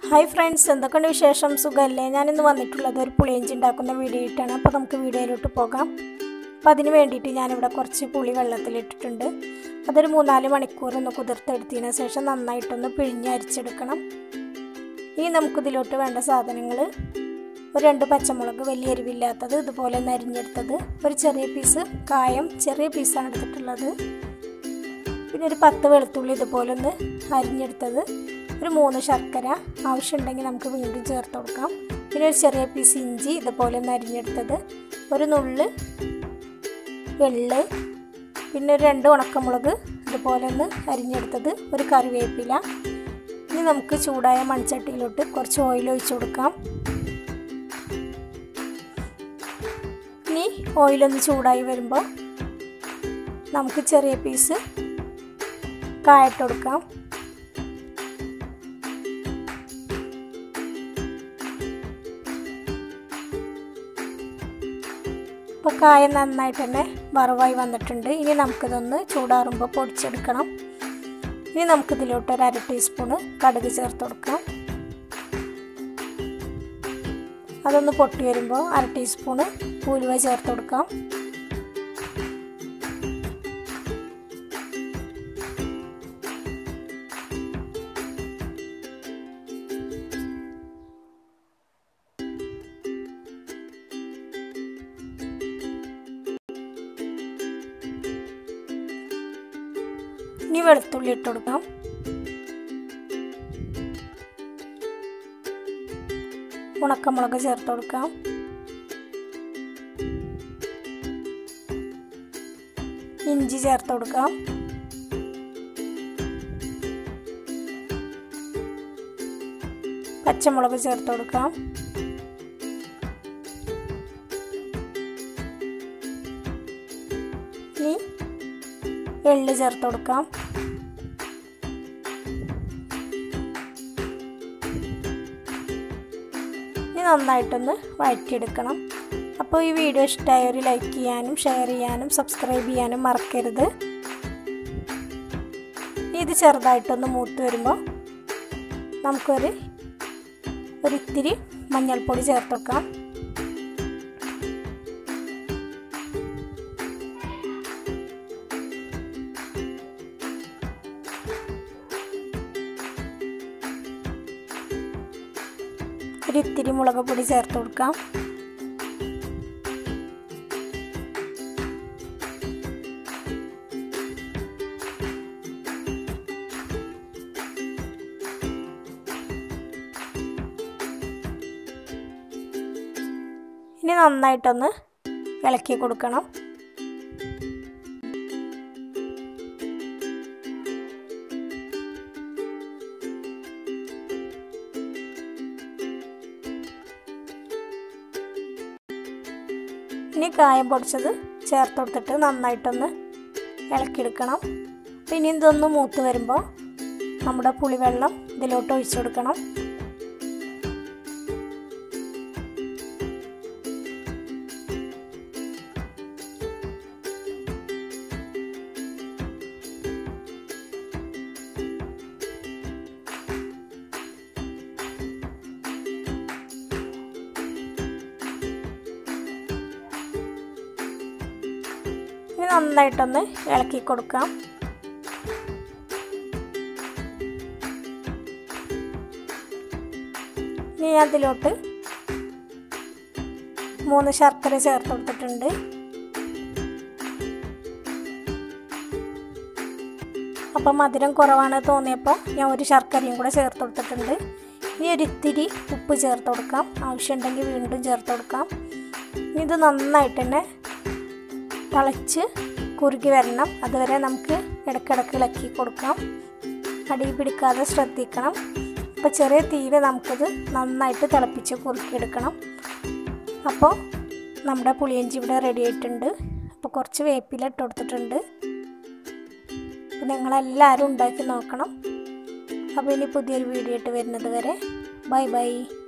hi friends എന്തൊക്കെയുണ്ട് വിശേഷം സുഖമല്ലേ ഞാനിന്ന് വന്നിട്ടുള്ളത് ഒരു പുളിയഞ്ചി ഉണ്ടാക്കുന്ന വീഡിയോ ആയിട്ടാണ് അപ്പോൾ നമുക്ക് വീഡിയോയിലോട്ട് പോകാം അപ്പോൾ അതിന് വേണ്ടിയിട്ട് ഞാനിവിടെ കുറച്ച് പുളി വെള്ളത്തിലിട്ടിട്ടുണ്ട് അതൊരു മൂന്നാല് മണിക്കൂർ ഒന്ന് കുതിർത്തെടുത്തതിന് ശേഷം നന്നായിട്ടൊന്ന് പിഴിഞ്ഞ് അരിച്ചെടുക്കണം ഇനി നമുക്കിതിലോട്ട് വേണ്ട സാധനങ്ങൾ ഒരു രണ്ട് പച്ചമുളക് വലിയ എരിവില്ലാത്തത് ഇതുപോലെ ഒന്ന് അരിഞ്ഞെടുത്തത് ഒരു ചെറിയ പീസ് കായം ചെറിയ പീസാണ് എടുത്തിട്ടുള്ളത് പിന്നെ ഒരു പത്ത് വെളുത്തുള്ളി ഇതുപോലെ ഒന്ന് അരിഞ്ഞെടുത്തത് ഒരു മൂന്ന് ശർക്കര ആവശ്യമുണ്ടെങ്കിൽ നമുക്ക് വീണ്ടും ചേർത്ത് കൊടുക്കാം പിന്നെ ഒരു ചെറിയ പീസ് ഇഞ്ചി ഇതുപോലെ ഒന്ന് അരിഞ്ഞെടുത്തത് ഒരു നുള്ള് എള്ള് പിന്നെ ഒരു രണ്ട് ഉണക്കമുളക് ഇതുപോലെ ഒന്ന് അരിഞ്ഞെടുത്തത് ഒരു കറിവേപ്പില ഇനി നമുക്ക് ചൂടായ മൺചട്ടിയിലോട്ട് കുറച്ച് ഓയിൽ ഒഴിച്ചു കൊടുക്കാം ഇനി ഓയിലൊന്ന് ചൂടായി വരുമ്പോൾ നമുക്ക് ചെറിയ പീസ് കായിട്ട് കൊടുക്കാം ഇപ്പോൾ കായ നന്നായിട്ട് തന്നെ വറവായി വന്നിട്ടുണ്ട് ഇനി നമുക്കിതൊന്ന് ചൂടാറുമ്പോൾ പൊടിച്ചെടുക്കണം ഇനി നമുക്കിതിലോട്ട് ഒരു അര ടീസ്പൂണ് കടുക് ചേർത്ത് കൊടുക്കാം അതൊന്ന് പൊട്ടി വരുമ്പോൾ അര ടീസ്പൂണ് ഉലുവ ചേർത്ത് കൊടുക്കാം ഇനി വെളുത്തുള്ളി ഇട്ട് കൊടുക്കാം ഉണക്കമുളക് ചേർത്ത് കൊടുക്കാം ഇഞ്ചി ചേർത്ത് കൊടുക്കാം പച്ചമുളക് ചേർത്ത് കൊടുക്കാം ഇനി എള്ള് ചേർത്ത് കൊടുക്കാം ഇനി നന്നായിട്ടൊന്ന് വഴറ്റിയെടുക്കണം അപ്പോൾ ഈ വീഡിയോ ഇഷ്ടമായവർ ലൈക്ക് ചെയ്യാനും ഷെയർ ചെയ്യാനും സബ്സ്ക്രൈബ് ചെയ്യാനും മറക്കരുത് ഇത് ചെറുതായിട്ടൊന്ന് മൂത്ത് വരുമ്പോൾ നമുക്കൊരു ഒരിത്തിരി മഞ്ഞൾപ്പൊടി ചേർത്ത് വെക്കാം ഒരു ഇത്തിരി മുളക് പൊടി ചേർത്ത് കൊടുക്കാം ഇനി നന്നായിട്ടൊന്ന് ഇളക്കി കൊടുക്കണം ഇനി കായം പൊടിച്ചത് ചേർത്ത് കൊടുത്തിട്ട് നന്നായിട്ടൊന്ന് ഇളക്കിയെടുക്കണം പിന്നെ ഇതൊന്ന് മൂത്ത് വരുമ്പോൾ നമ്മുടെ പുളിവെള്ളം ഇതിലോട്ട് ഒഴിച്ചു കൊടുക്കണം ഇനി നന്നായിട്ടൊന്ന് ഇളക്കി കൊടുക്കാം ഇനി അതിലോട്ട് മൂന്ന് ശർക്കര ചേർത്ത് കൊടുത്തിട്ടുണ്ട് അപ്പം മധുരം കുറവാണ് തോന്നിയപ്പോൾ ഞാൻ ഒരു ശർക്കരയും കൂടെ ചേർത്ത് കൊടുത്തിട്ടുണ്ട് ഇനി ഒരു ഇത്തിരി ഉപ്പ് ചേർത്ത് കൊടുക്കാം ആവശ്യമുണ്ടെങ്കിൽ വീണ്ടും ചേർത്ത് കൊടുക്കാം ഇത് നന്നായിട്ട് തന്നെ തിളച്ച് കുറുകി വരണം അതുവരെ നമുക്ക് ഇടയ്ക്കിടയ്ക്ക് ഇളക്കി കൊടുക്കാം അടി പിടിക്കാതെ ശ്രദ്ധിക്കണം അപ്പോൾ ചെറിയ തീയിൽ നമുക്കത് നന്നായിട്ട് തിളപ്പിച്ച് കുറുക്കിയെടുക്കണം അപ്പോൾ നമ്മുടെ പുളിയഞ്ചി ഇവിടെ റെഡി ആയിട്ടുണ്ട് അപ്പോൾ കുറച്ച് വേപ്പില ഇട്ട് കൊടുത്തിട്ടുണ്ട് അപ്പോൾ നിങ്ങളെല്ലാവരും ഉണ്ടാക്കി നോക്കണം അപ്പോൾ ഇനി പുതിയൊരു വീഡിയോ ആയിട്ട് വരുന്നത് വരെ ബൈ ബൈ